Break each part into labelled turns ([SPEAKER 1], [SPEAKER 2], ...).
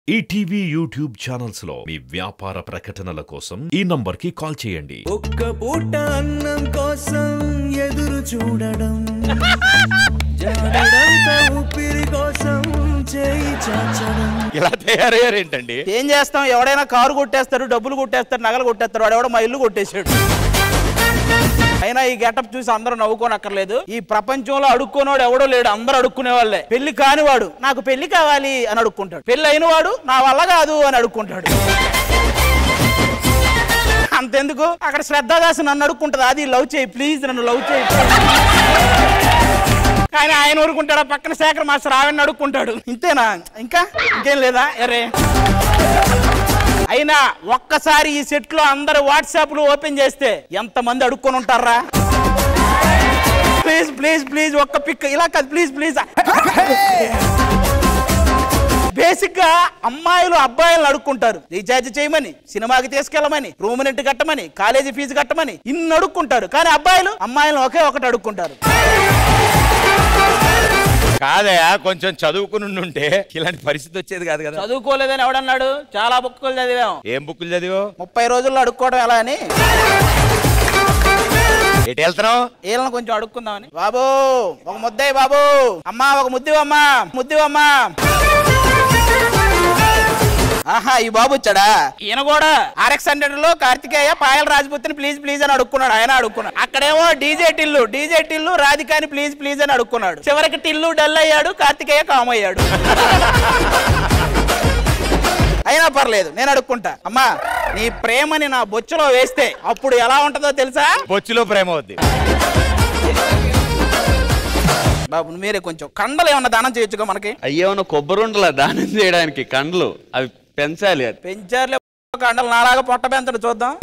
[SPEAKER 1] ETV YouTube channels లో మీ వ్యాపార ప్రకటనల కోసం ఈ నంబర్కి కాల్ చేయండి
[SPEAKER 2] ఒక్క పూట అన్నం కోసం ఎదురు చూడడం జాడడంత ఊపిరి కోసం చేయి చాచడం
[SPEAKER 3] ఇలా తయారయ్యారేంటండి
[SPEAKER 4] ఏం చేస్తాం ఎవడైనా కారు కొట్టేస్తారు డబ్బులు కొట్టేస్తారు నగలు కొట్టేస్తారు వాడు ఎవడో మా ఇల్లు కొట్టేశాడు అయినా ఈ గెటప్ చూసి అందరూ నవ్వుకోనక్కర్లేదు ఈ ప్రపంచంలో అడుక్కునేవాడు ఎవడో లేడు అందరూ అడుక్కునే వాళ్ళే పెళ్లి కానివాడు నాకు పెళ్లి కావాలి అని అడుక్కుంటాడు పెళ్లి అయినవాడు నా వల్ల కాదు అని అడుక్కుంటాడు అంతెందుకు అక్కడ శ్రద్ధాదాసు నన్ను అడుక్కుంటది అది లవ్ చేయి ప్లీజ్ నన్ను లవ్ చేయి కానీ ఆయన ఊరుకుంటాడు ఆ పక్కన శేఖర్ మాస్టర్ ఆవిడని అడుక్కుంటాడు ఇంతేనా ఇంకా ఇంకేం లేదా ఎరే అయినా ఒక్కసారి ఈ సెట్ లో అందరు వాట్సాప్లు ఓపెన్ చేస్తే ఎంత మంది అడుక్కొని ఉంటారా ప్లీజ్ ప్లీజ్ ప్లీజ్ ఒక్క పిక్ ఇలా కాదు ప్లీజ్ ప్లీజ్ బేసిక్ గా అమ్మాయిలు అబ్బాయిలను అడుక్కుంటారు రీఛార్జ్ చేయమని సినిమాకి తీసుకెళ్ళమని రూమ్ రెంట్ కట్టమని కాలేజీ ఫీజు కట్టమని ఇన్ని అడుక్కుంటారు కానీ అబ్బాయిలు అమ్మాయిలను ఒకే ఒకటి అడుక్కుంటారు
[SPEAKER 3] కాదయా కొంచెం చదువుకుని ఉంటే ఇలాంటి పరిస్థితి వచ్చేది కాదు కదా
[SPEAKER 4] చదువుకోలేదని ఎవడన్నాడు చాలా బుక్కులు చదివాం
[SPEAKER 3] ఏం బుక్కులు చదివో
[SPEAKER 4] ముప్పై రోజుల్లో అడుక్కోవడం ఎలా అని
[SPEAKER 3] ఎటు వెళ్తున్నావు
[SPEAKER 4] వీళ్ళని కొంచెం అడుక్కుందామని బాబు ఒక ముద్దయ్య బాబు అమ్మా ఒక ముద్దివమ్మా ముద్దివమ్మా ఆహా ఈ బాబు వచ్చాడా ఈయన కూడా ఆర్ఎక్స్ హండ్రెడ్ లో కార్తికేయ పాయల రాజపుత్రిని ప్లీజ్ ప్లీజ్ అని అడుక్కున్నాడు ఆయన అడుక్కున్నాడు అక్కడేమో డీజే టిల్లు డీజే టిల్లు రాధికాని ప్లీజ్ ప్లీజ్ అని అడుక్కున్నాడు చివరికి టిల్లు డల్ అయ్యాడు కార్తికేయ కామ్ అయ్యాడు అయినా పర్లేదు నేను అడుక్కుంటా అమ్మా నీ ప్రేమని నా బొచ్చులో వేస్తే అప్పుడు ఎలా ఉంటుందో తెలుసా
[SPEAKER 3] బొచ్చులో ప్రేమ అవుద్ది
[SPEAKER 4] బాబు మీరే కొంచెం కండలు ఏమన్నా దానం చేయొచ్చుగా మనకి
[SPEAKER 5] అయ్యేమన్నా కొబ్బరి ఉండలా దానం చేయడానికి కండ్లు అవి పెంచాలి అది
[SPEAKER 4] పెంచారులే కండలు నాలాగా పొట్ట పెంచడు చూద్దాం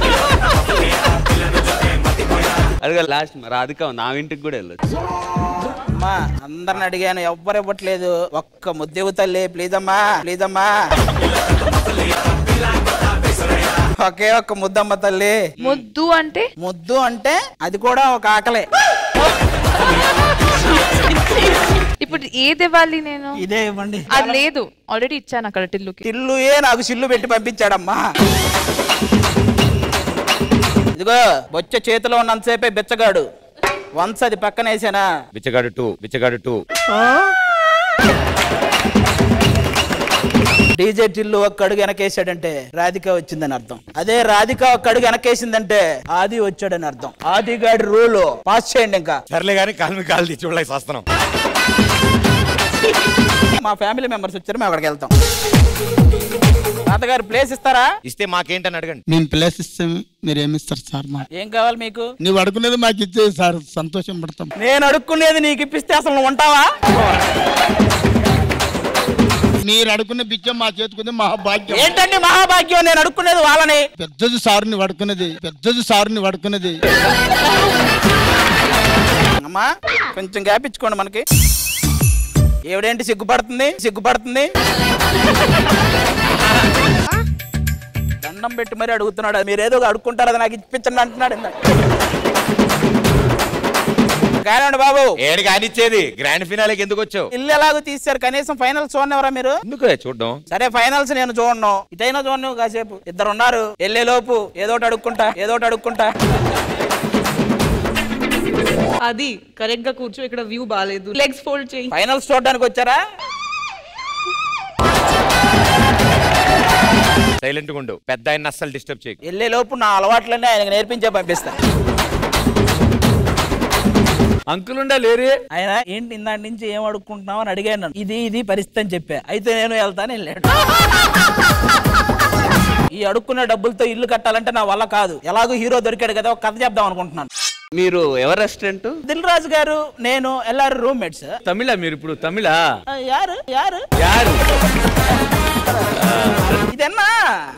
[SPEAKER 5] అదిగా లాస్ట్ రాధిక నా ఇంటికి కూడా వెళ్ళొచ్చు
[SPEAKER 4] అమ్మా అందరిని అడిగాను ఎవ్వరు ఇవ్వట్లేదు ఒక్క ముద్దేవు తల్లి ప్లీజ్ అమ్మా ప్లీజ్ అమ్మా ఒకే ఒక్క ముద్దమ్మ తల్లి
[SPEAKER 6] ముద్దు అంటే
[SPEAKER 4] ముద్దు అంటే అది కూడా ఒక ఆకలే
[SPEAKER 6] ఇప్పుడు ఏది ఇవ్వాలి నేను
[SPEAKER 4] ఇదే ఇవ్వండి
[SPEAKER 6] అది లేదు ఆల్రెడీ ఇచ్చాను అక్కడ టిల్లుకి
[SPEAKER 4] తిల్లుయే నాకు సిల్లు పెట్టి పంపించాడమ్మా ఇదిగో బొచ్చ చేతిలో ఉన్నంతసేపే బిచ్చగాడు వన్స్ అది పక్కన వేసానా
[SPEAKER 3] బిచ్చగాడు టూ బిచ్చగాడు టూ
[SPEAKER 4] డీజే టిల్లు ఒక్క అడుగు వెనకేసాడంటే రాధిక వచ్చిందని అర్థం అదే రాధిక ఒక్క అడుగు వెనకేసిందంటే ఆది వచ్చాడని అర్థం ఆది గాడి రూల్ పాస్ చేయండి ఇంకా
[SPEAKER 3] సర్లే కానీ కాలు మీ కాలు తీసి చూడలేక వస్తున్నాం
[SPEAKER 4] మా ఫ్యామిలీ మెంబర్స్ వచ్చారు మేము అక్కడికి వెళ్తాం తాతగారు ప్లేస్ ఇస్తారా
[SPEAKER 3] ఇస్తే మాకేంటని అడగండి
[SPEAKER 7] మేము ప్లేస్ ఇస్తే మీరు ఏమిస్తారు సార్ మాకు
[SPEAKER 4] ఏం కావాలి మీకు
[SPEAKER 7] నువ్వు అడుగునేది మాకు ఇచ్చేది సార్ సంతోషం పడతాం
[SPEAKER 4] నేను అడుక్కునేది నీకు ఇప్పిస్తే అసలు నువ్వు ఉంటావా
[SPEAKER 7] మీరు అడుగున్న బిచ్చం మా చేతుకుంది మహాభాగ్యం
[SPEAKER 4] ఏంటండి మహాభాగ్యం నేను అడుక్కునేది వాళ్ళని
[SPEAKER 7] పెద్దది సారుని పడుకున్నది పెద్దది సారుని పడుకున్నది
[SPEAKER 4] అమ్మా కొంచెం గ్యాప్ ఇచ్చుకోండి మనకి ఏవిడేంటి సిగ్గుపడుతుంది సిగ్గుపడుతుంది దండం పెట్టి మరీ అడుగుతున్నాడు మీరు ఏదో అడుక్కుంటారు అది నాకు ఇప్పించండి అంటున్నాడు ఇందాక. కానివ్వండి బాబు
[SPEAKER 3] ఏడు కానిచ్చేది గ్రాండ్ ఫినాలేకి ఎందుకు వచ్చావు
[SPEAKER 4] ఇల్లు ఎలాగో తీశారు కనీసం ఫైనల్స్ చూడనివరా మీరు
[SPEAKER 3] ఎందుకు చూడడం
[SPEAKER 4] సరే ఫైనల్స్ నేను చూడను ఇటైనా చూడను కాసేపు ఇద్దరు ఉన్నారు వెళ్ళే లోపు ఏదోటి అడుక్కుంటా ఏదోటి అడుక్కుంటా
[SPEAKER 8] అది కరెక్ట్ గా కూర్చో ఇక్కడ వ్యూ బాగాలేదు లెగ్స్ ఫోల్డ్ చేయి
[SPEAKER 4] ఫైనల్స్ చూడడానికి వచ్చారా
[SPEAKER 3] సైలెంట్ గా ఉండు పెద్ద ఆయన అస్సలు డిస్టర్బ్ చేయకు
[SPEAKER 4] వెళ్ళే లోపు నా అలవాట్లన్నీ ఆయనకు నేర్పించే పంపిస్తా
[SPEAKER 5] అంకుల్ ఉండా లేరే
[SPEAKER 4] ఆయన ఏంటి ఇందాటి నుంచి ఏం అడుక్కుంటున్నావు అని అడిగాను నన్ను. ఇది ఇది పరిస్థితి అని చెప్పా అయితే నేను వెళ్తాను వెళ్ళాడు ఈ అడుక్కున్న డబ్బులతో ఇల్లు కట్టాలంటే నా వల్ల కాదు ఎలాగో హీరో దొరికాడు కదా ఒక కథ చెప్దాం అనుకుంటున్నాను
[SPEAKER 5] మీరు ఎవరు రెస్టారెంట్
[SPEAKER 4] దిల్ రాజు గారు నేను ఎల్లారు రూమ్మేట్స్
[SPEAKER 5] తమిళ మీరు ఇప్పుడు తమిళ
[SPEAKER 4] యారు యారు
[SPEAKER 5] యారు
[SPEAKER 4] ఇదన్నా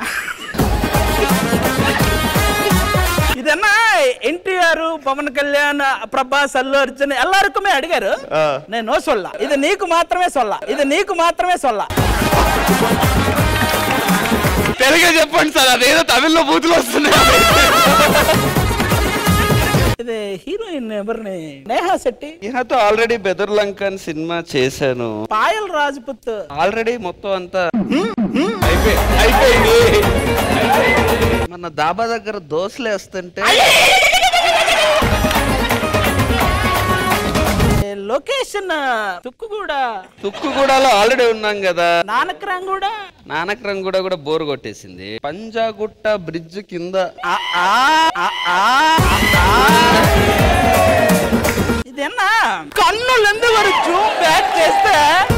[SPEAKER 4] ఇదన్నా ఎన్టీఆర్ పవన్ కళ్యాణ్ ప్రభాస్ అల్లు అర్జున్ ఎల్లరికమే అడిగారు నేను సొల్ల ఇది నీకు మాత్రమే సొల్ల ఇది నీకు మాత్రమే సొల్ల
[SPEAKER 5] తెలుగే చెప్పండి సార్ అదేదో తమిళ్లో బూతులు వస్తున్నాయి
[SPEAKER 4] ఇది హీరోయిన్ ఎవరిని నేహా శెట్టి
[SPEAKER 5] ఈయనతో ఆల్రెడీ బెదర్ లంకన్ సినిమా చేశాను
[SPEAKER 4] పాయల్ రాజ్పుత్
[SPEAKER 5] ఆల్రెడీ మొత్తం అంతా మన దాబా దగ్గర దోశలు వేస్తుంటే
[SPEAKER 4] లొకేషన్ తుక్కు కూడా
[SPEAKER 5] తుక్కుగూడలో ఆల్రెడీ ఉన్నాం కదా
[SPEAKER 4] నానక్రాం కూడా
[SPEAKER 5] నానక్రం కూడా కూడా బోర్ కొట్టేసింది పంజాగుట్ట బ్రిడ్జ్ కింద
[SPEAKER 4] ఆ, ఆ, ఆ, ఆ, ఆ. ఇదేనా కన్నులు ఎందుకు వరకు బ్యాక్ చేస్తే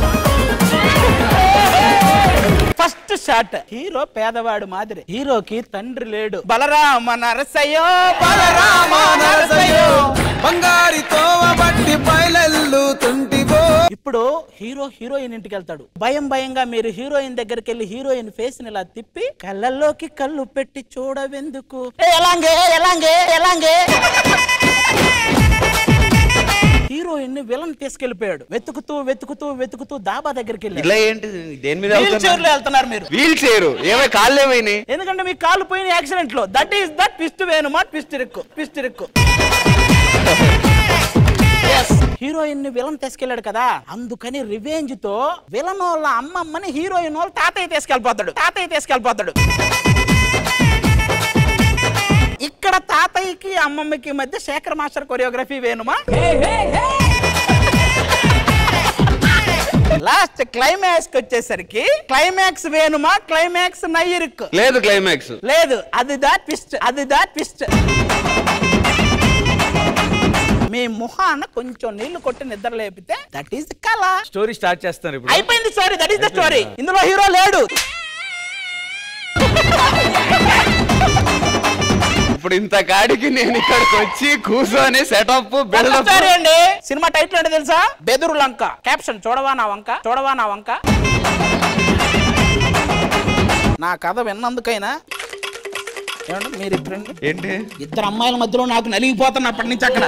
[SPEAKER 4] ఫస్ట్ షాట్ హీరో పేదవాడు మాదిరి హీరోకి తండ్రి లేడు బలరామ నరసయ్యో బలరామ నరసయ్యో
[SPEAKER 2] బంగారి తోవ బట్టి బయలెల్లుతుంటివో
[SPEAKER 4] ఇప్పుడు హీరో హీరోయిన్ ఇంటికి వెళ్తాడు భయం భయంగా మీరు హీరోయిన్ దగ్గరికి వెళ్ళి హీరోయిన్ ఫేస్ ని ఇలా తిప్పి కళ్ళల్లోకి కళ్ళు పెట్టి చూడవెందుకు ఏ, ఎలాంగే ఎలాంగే ఎలాంగే హీరోయిన్ ని విలన్ తీసుకెళ్లిపోయాడు వెతుకుతూ వెతుకుతూ వెతుకుతూ దాబా దగ్గరికి
[SPEAKER 5] ఇలా
[SPEAKER 4] వెళ్ళాడు
[SPEAKER 5] ఏంటి దేని మీద
[SPEAKER 4] వీల్ చైర్ లో వెళ్తున్నారు మీరు
[SPEAKER 5] వీల్ చైర్ ఏమై కాళ్ళు ఏమైనాయి
[SPEAKER 4] ఎందుకంటే మీ కాలు పోయిన యాక్సిడెంట్ లో దట్ ఈస్ దట్ ట్విస్ట్ వేనుమా ట్విస్ట్ రిక్కు ట్విస్ట్ రిక్కు హీరోయిన్ ని విలన్ తీసుకెళ్లాడు కదా అందుకని రివెంజ్ తో విలన్ వాళ్ళ అమ్మమ్మని హీరోయిన్ వాళ్ళ తాతయ్య తీసుకెళ్ళిపోతాడు తాతయ్య తీసుకెళ్ళిపోతాడు ఇక్కడ తాతయ్యకి అమ్మమ్మకి మధ్య శేఖర్ మాస్టర్ కొరియోగ్రఫీ వేణుమా లాస్ట్ క్లైమాక్స్ వచ్చేసరికి క్లైమాక్స్ వేణుమా క్లైమాక్స్ నయ్యిరుక్
[SPEAKER 5] లేదు క్లైమాక్స్
[SPEAKER 4] లేదు అది దా ట్విస్ట్ అది దా ట్విస్ట్ మీ ముఖాన కొంచెం నీళ్లు కొట్టి నిద్ర లేపితే దట్ ఈస్ కళ
[SPEAKER 3] స్టోరీ స్టార్ట్ చేస్తున్నారు ఇప్పుడు
[SPEAKER 4] అయిపోయింది story that is the story ఇందులో హీరో లేడు
[SPEAKER 5] ఇప్పుడు ఇంత కాడికి నేను ఇక్కడికి వచ్చి కూర్చొని సెటప్ బిల్డప్
[SPEAKER 4] స్టోరీ అండి సినిమా టైటిల్ అంటే తెలుసా బెదురు లంక క్యాప్షన్ చూడవా నా వంక చూడవా నా వంక నా కథ విన్నందుకైనా ఏమండి మీరు ఇప్పుడు
[SPEAKER 5] ఏంటి
[SPEAKER 4] ఇద్దరు అమ్మాయిల మధ్యలో నాకు నలిగిపోతున్నా అప్పటి నుంచి అక్కడ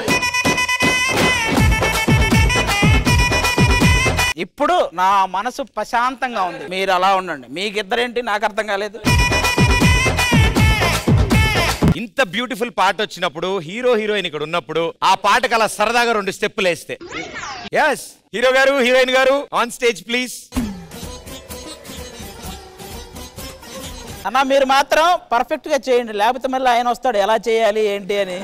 [SPEAKER 4] ఇప్పుడు నా మనసు ప్రశాంతంగా ఉంది మీరు అలా ఉండండి మీకు ఇద్దరేంటి నాకు అర్థం కాలేదు
[SPEAKER 3] ఇంత బ్యూటిఫుల్ పాట వచ్చినప్పుడు హీరో హీరోయిన్ ఇక్కడ ఉన్నప్పుడు ఆ పాటకు అలా సరదాగా రెండు స్టెప్పులు వేస్తే ఎస్ హీరో గారు హీరోయిన్ గారు ఆన్ స్టేజ్ ప్లీజ్
[SPEAKER 4] అన్న మీరు మాత్రం పర్ఫెక్ట్ గా చేయండి లేకపోతే మళ్ళీ ఆయన వస్తాడు ఎలా చేయాలి ఏంటి అని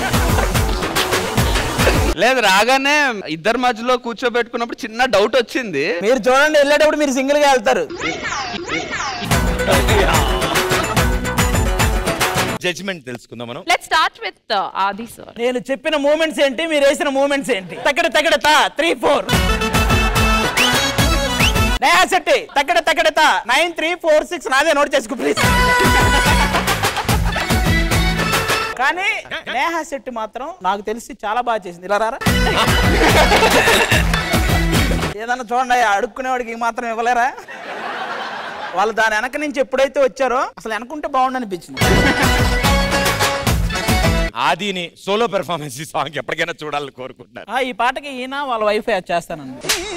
[SPEAKER 5] లేదు రాగానే ఇద్దరి మధ్యలో కూర్చోబెట్టుకున్నప్పుడు చిన్న డౌట్ వచ్చింది
[SPEAKER 4] మీరు చూడండి వెళ్ళేటప్పుడు మీరు సింగిల్ గా వెళ్తారు
[SPEAKER 3] జడ్జ్మెంట్ తెలుసుకుందాం మనం
[SPEAKER 6] let start with Aadi sir
[SPEAKER 4] నేను చెప్పిన మూమెంట్స్ ఏంటి మీరు వేసిన మూమెంట్స్ ఏంటి తగ్గడ తగ్గడ తా త్రీ ఫోర్ నయా శెట్టి తగ్గడ తగ్గడ తా నైన్ త్రీ ఫోర్ సిక్స్ నాదే నోట్ చేసుకో ప్లీజ్ కానీ నేహా శెట్టి మాత్రం నాకు తెలిసి చాలా బాగా చేసింది ఇలా రారా ఏదన్నా చూడండి అడుక్కునేవాడికి ఈ మాత్రం ఇవ్వలేరా వాళ్ళు దాని వెనక నుంచి ఎప్పుడైతే వచ్చారో అసలు వెనకుంటే బాగుండు అనిపించింది
[SPEAKER 3] ఆదిని సోలో పెర్ఫార్మెన్స్ ఈ సాంగ్ ఎప్పటికైనా చూడాలని కోరుకుంటున్నారు
[SPEAKER 4] ఆ, ఈ పాటకి ఈయన వాళ్ళ వైఫ్ చేస్తానండి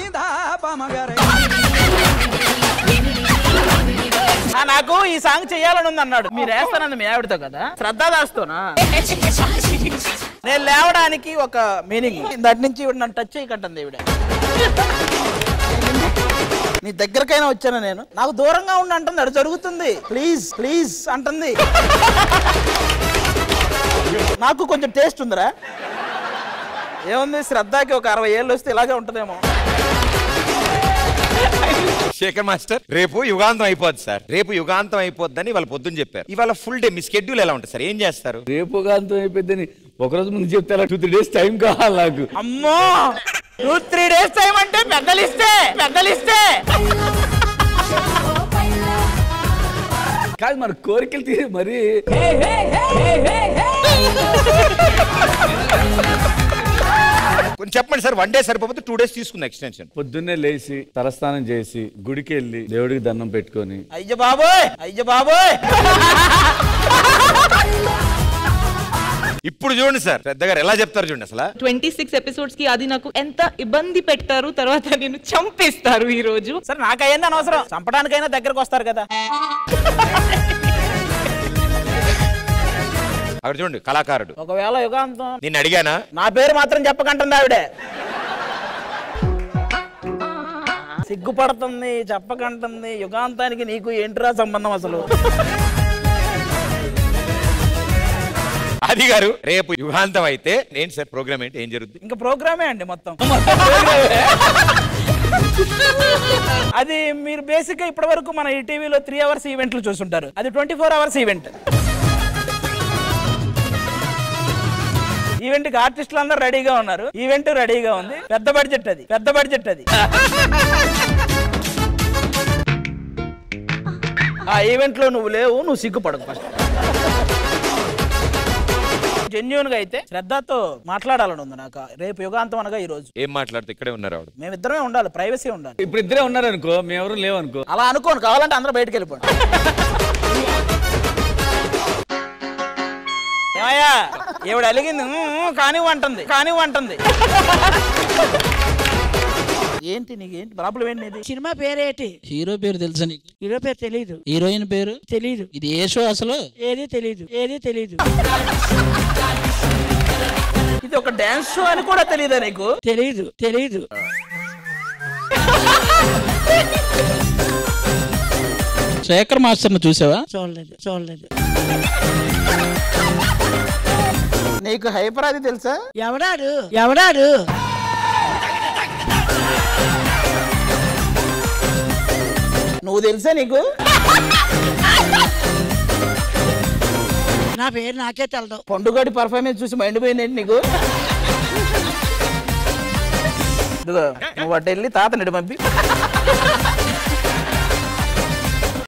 [SPEAKER 4] ఆ, నాకు ఈ సాంగ్ చేయాలని ఉంది అన్నాడు మీరు వేస్తానంది మీ ఆవిడతో కదా శ్రద్ధాదాస్తోనా నేను లేవడానికి ఒక మీనింగ్ దాటి నుంచి ఈవిడ నన్ను టచ్ చేయకంటుంది ఈవిడ నీ దగ్గరకైనా వచ్చాను నేను నాకు దూరంగా ఉండి అంటుంది అది జరుగుతుంది ప్లీజ్ ప్లీజ్ అంటుంది నాకు కొంచెం టేస్ట్ ఉందిరా ఏముంది శ్రద్ధకి ఒక అరవై ఏళ్ళు వస్తే ఇలాగే ఉంటుందేమో
[SPEAKER 3] శేఖర్ మాస్టర్ రేపు యుగాంతం అయిపోద్ది సార్ రేపు యుగాంతం అయిపోద్దని వాళ్ళు పొద్దున్న చెప్పారు ఇవాళ ఫుల్ డే మీ స్కెడ్యూల్ ఎలా ఉంటుంది సార్ ఏం చేస్తారు
[SPEAKER 9] రేపు గాంతం అయిపోద్దని ఒకరోజు ముందు చెప్తే అలా టూ త్రీ డేస్ టైం కావాలి నాకు
[SPEAKER 4] అమ్మో టూ త్రీ డేస్ టైం అంటే పెద్దలిస్తే పెద్దలిస్తే
[SPEAKER 9] కాదు మన కోరికలు తీరి మరి
[SPEAKER 3] కొంచెం చెప్పండి సార్ వన్ డే సరిపోతే టూ డేస్ తీసుకుంది ఎక్స్టెన్షన్
[SPEAKER 9] పొద్దున్నే లేచి తలస్నానం చేసి గుడికి వెళ్ళి దేవుడికి దండం పెట్టుకొని
[SPEAKER 4] అయ్య బాబోయ్ అయ్య బాబోయ్
[SPEAKER 3] ఇప్పుడు చూడండి సార్ పెద్ద గారు ఎలా చెప్తారు చూడండి అసలు
[SPEAKER 8] ట్వంటీ సిక్స్ ఎపిసోడ్స్ కి అది నాకు ఎంత ఇబ్బంది పెట్టారు తర్వాత నేను చంపేస్తారు ఈ రోజు
[SPEAKER 4] సరే నాకయ్యింది అనవసరం చంపడానికైనా దగ్గరకు వస్తారు కదా
[SPEAKER 3] అక్కడ చూడండి కళాకారుడు
[SPEAKER 4] ఒకవేళ యుగాంతం
[SPEAKER 3] నిన్ను అడిగానా
[SPEAKER 4] నా పేరు మాత్రం చెప్పకంటుంది ఆవిడే సిగ్గుపడుతుంది చెప్పకంటుంది యుగాంతానికి నీకు ఏంట్రా సంబంధం అసలు
[SPEAKER 3] అది గారు రేపు యుగాంతం అయితే ఏంటి సార్ ప్రోగ్రామ్ ఏంటి ఏం జరుగుతుంది
[SPEAKER 4] ఇంకా ప్రోగ్రామే అండి మొత్తం అది మీరు బేసిక్ గా ఇప్పటి వరకు మన ఈ టీవీలో త్రీ అవర్స్ ఈవెంట్లు చూసుంటారు అది twenty four hours event event కి ఆర్టిస్టులు అందరూ రెడీగా ఉన్నారు ఈవెంట్ రెడీగా ఉంది పెద్ద బడ్జెట్ అది పెద్ద బడ్జెట్ అది ఆ ఈవెంట్ లో నువ్వు లేవు నువ్వు సిగ్గుపడకు ఫస్ట్ జెన్యున్ గా అయితే శ్రద్ధతో మాట్లాడాలని ఉంది నాకు రేపు యుగాంతం అనగా ఈ రోజు
[SPEAKER 3] ఏం మాట్లాడుతూ ఇక్కడే ఉన్నారు ఆవిడ
[SPEAKER 4] మేమిద్దరమే ఉండాలి ప్రైవసీ ఉండాలి
[SPEAKER 9] ఇప్పుడు ఇద్దరే ఉన్నారనుకో మేమెవరు లేవనుకో
[SPEAKER 4] అలా అనుకోను కావాలంటే అందరూ బయటకు వెళ్ళిపోండి ఏమయ్యా ఈవిడ అలిగింది "ఊ, ఊ, కానివ్వంటుంది కానివ్వంటుంది ఏంటి నీకు ఏంటి ప్రాబ్లం ఏంటి నీది
[SPEAKER 10] సినిమా పేరేటి
[SPEAKER 11] హీరో పేరు తెలుసా నీకు
[SPEAKER 10] హీరో పేరు తెలీదు
[SPEAKER 11] హీరోయిన్ పేరు
[SPEAKER 10] తెలీదు
[SPEAKER 11] ఇది ఏ షో అసలు
[SPEAKER 10] ఏది తెలీదు ఏది తెలీదు
[SPEAKER 4] ఇది ఒక డాన్స్ షో అని కూడా తెలియదా నీకు
[SPEAKER 10] తెలీదు తెలీదు
[SPEAKER 11] శేఖర్ మాస్టర్ చూసావా
[SPEAKER 10] చూడలేదు చూడలేదు
[SPEAKER 4] నీకు హైపర్ అది తెలుసా
[SPEAKER 10] ఎవడాడు ఎవడాడు
[SPEAKER 4] నువ్వు తెలుసా నీకు
[SPEAKER 10] నా పేరు నాకే తెలదు
[SPEAKER 4] పండుగడి పర్ఫార్మెన్స్ చూసి మైండ్ పోయిందేంటి నీకు ఇదిగో నువ్వు అటు వెళ్ళి తాతని పంపి